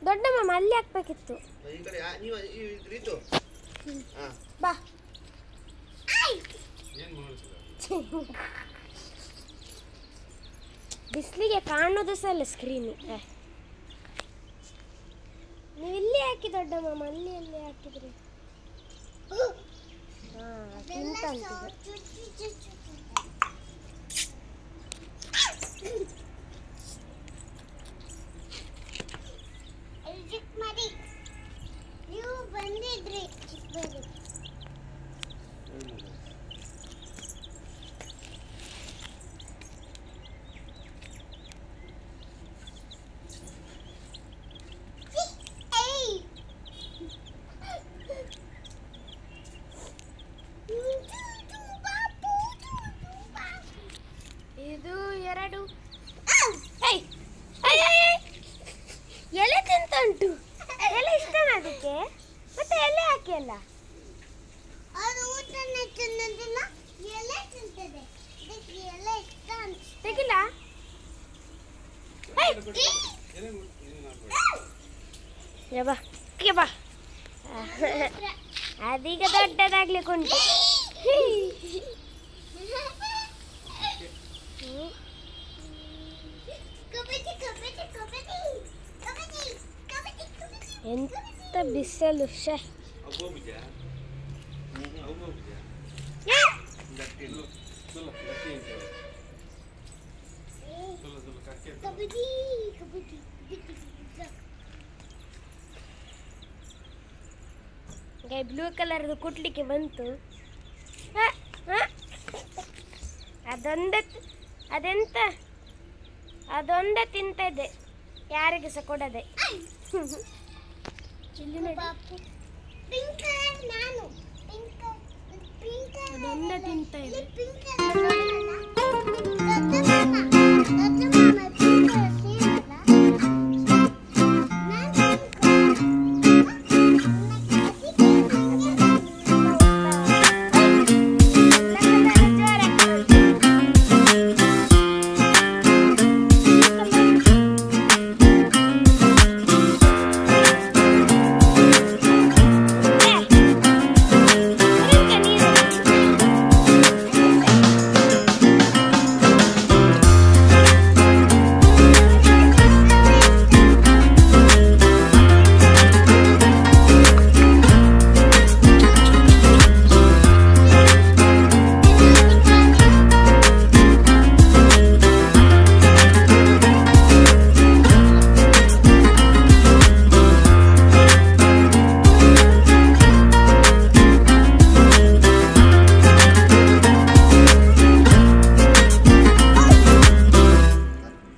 ದೊಡ್ಡ ಮಾಮ ಅಲ್ಲಿ ಹಾಕ್ಬೇಕಿತ್ತು ಈ ಕಡೆ ಆ- ನೀವು ಈ ಈ ರೀತು ಹಾಂ ಬಾ ಏನು ಮಾಡ್ತಿಲ್ಲ ಬಿಸಿಲಿಗೆ ಕಾಣೋದು ಸಹ ಅಲ್ಲ ಸ್ಕ್ರೀನ್ ನೀವು ಇಲ್ಲಿ ಹಾಕಿ ದೊಡ್ಡ ಮಾಮ ಅಲ್ಲಿ ಅಲ್ಲಿ ಹಾಕಿದ್ರಿ ಹಾ ತಿಂತ ಉಂಟು ಇದು. ನೀವು ಬಂದಿದ್ರಿ ಚಿಕ್ಕಬಳ್ಳಿ ಏಯ್ ಇದು ಎರಡು ಏಯ್! ಏಯ್, ಏಯ್, ಏಯ್! ಎಲೆ ತಿಂತ ಉಂಟು ಎಲೆ ಇಷ್ಟನಾ ಅದಕ್ಕೆ ಮತ್ತೆ ಎಲೆ ಹಾಕಿ ಅಲ್ಲ ಅದು ಊಟನೇ ತಿನ್ನೋದಿಲ್ಲ ಎಲೆ ತಿಂತದೆ ಇದಕ್ಕೆ ಎಲೆ ಇಷ್ಟ ಅಂತ ತೆಗಿಲ್ಲ ಏನೇ ಏನು ಮಾಡ್ಬೇಡಿ ಯಾ ಬಾ ಕೆ ಬಾ ಅದೀಗ ದೊಡ್ಡದಾಗ್ಲಿಕ್ಕೆ ಉಂಟು ಹ್ಮ್. ಕಬಡ್ಡಿ ಕಬಡ್ಡಿ ಕಬಡ್ಡಿ ಕಬಡ್ಡಿ ಕಬಡ್ಡಿ ಕಬಡ್ಡಿ ಎಂತ ಬಿಸಿಲು ಶೇ ಅವು ಹೋಗ್ಬಿದ್ಯಾ ಅವು ಹೋಗ್ಬಿದ್ಯಾ ಗಟ್ಟಿ ಇಲ್ಲ ಸುಲ್ಲ ಗಟ್ಟಿ ಅಂತ ಹೇಳು. ಸುಲ್ಲ ಸುಲ್ಲ ಕಕ್ಕೆ ಅಂತ. ಕಬಡ್ಡಿ ಕಬಡ್ಡಿ ಈಗ ಬ್ಲೂ ಕಲರ್ದು ಕುಟ್ಲಿಕ್ಕೆ ಬಂತು ಹ, ಹ. ಅದೊಂದೇ ತಿ- ಅದೆಂತ ಅದೊಂದೇ ತಿಂತ ಇದೆ ಯಾರಿಗೆ ಸಹ ಕೊಡದೆ ಇಲ್ಲಿ ನೋಡಿ ಬಾಪು ಪಿಂಕ್ ಕಲರ್ ನಾನು ಪಿಂಕ್ ಪಿಂಕ್ ಅದೊಂದೇ ತಿಂತ ಇದೆ ಪಿಂಕ್ ಕಲರ್